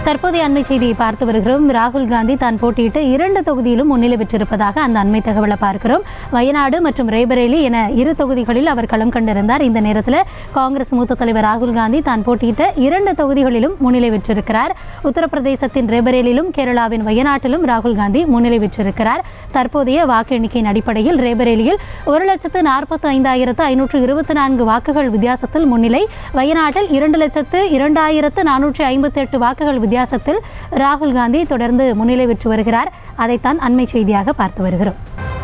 தற்போதைய அண்மை செய்தியை பார்த்து வருகிறோம் ராகுல் காந்தி தான் போட்டியிட்ட இரண்டு தொகுதியிலும் முன்னிலை பெற்றிருப்பதாக அந்த அண்மை தகவலை பார்க்கிறோம் வயநாடு மற்றும் ரேபரேலி என இரு தொகுதிகளில் அவர் களம் கண்டிருந்தார் இந்த நேரத்தில் காங்கிரஸ் மூத்த தலைவர் ராகுல் காந்தி தான் போட்டியிட்ட இரண்டு தொகுதிகளிலும் முன்னிலை பெற்றிருக்கிறார் உத்தரப்பிரதேசத்தின் ரேபரேலிலும் கேரளாவின் வயநாட்டிலும் ராகுல் காந்தி முன்னிலை பெற்றிருக்கிறார் தற்போதைய வாக்கு எண்ணிக்கையின் அடிப்படையில் ரேபரேலியில் ஒரு லட்சத்து நாற்பத்தி ஐந்தாயிரத்து ஐநூற்று இருபத்தி நான்கு வாக்குகள் வித்தியாசத்தில் முன்னிலை வயநாட்டில் இரண்டு லட்சத்து இரண்டாயிரத்து நானூற்றி ஐம்பத்தி எட்டு வாக்குகள் வித்தியாசத்தில் ராகுல் காந்தி தொடர்ந்து முன்னிலை பெற்று வருகிறார் அதைத்தான் அண்மை செய்தியாக பார்த்து வருகிறோம்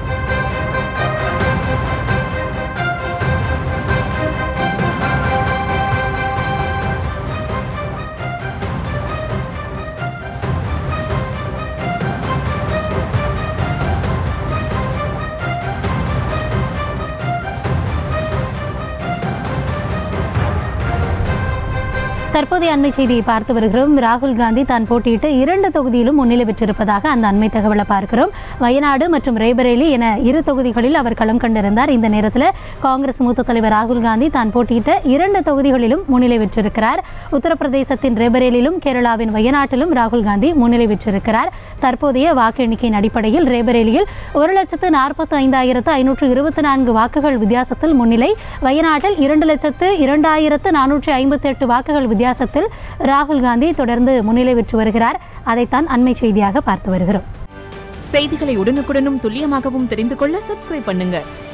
தற்போதைய அண்மை செய்தியை பார்த்து வருகிறோம் ராகுல் காந்தி தான் போட்டியிட்ட இரண்டு தொகுதியிலும் முன்னிலை பெற்றிருப்பதாக அந்த அண்மை தகவலை பார்க்கிறோம் வயநாடு மற்றும் ரேபரேலி என இரு தொகுதிகளில் அவர் களம் கண்டிருந்தார் இந்த நேரத்தில் காங்கிரஸ் மூத்த தலைவர் ராகுல் காந்தி தான் போட்டியிட்ட இரண்டு தொகுதிகளிலும் முன்னிலை பெற்றிருக்கிறார் உத்தரப்பிரதேசத்தின் ரேபரேலிலும் கேரளாவின் வயநாட்டிலும் ராகுல் காந்தி முன்னிலை பெற்றிருக்கிறார் தற்போதைய வாக்கு எண்ணிக்கையின் அடிப்படையில் ரேபரேலியில் ஒரு லட்சத்து நாற்பத்தி ஐந்தாயிரத்து ஐநூற்று இருபத்தி நான்கு வாக்குகள் வித்தியாசத்தில் முன்னிலை வயநாட்டில் இரண்டு லட்சத்து இரண்டாயிரத்து நானூற்றி ஐம்பத்தி எட்டு வாக்குகள் வித்தியாசத்தில் ராகுல் காந்தி தொடர்ந்து முன்னிலை பெற்று வருகிறார் அதைத்தான் அண்மை செய்தியாக பார்த்து வருகிறோம் செய்திகளை உடனுக்குடனும் துல்லியமாகவும் தெரிந்து கொள்ள சப்ஸ்கிரைப் பண்ணுங்க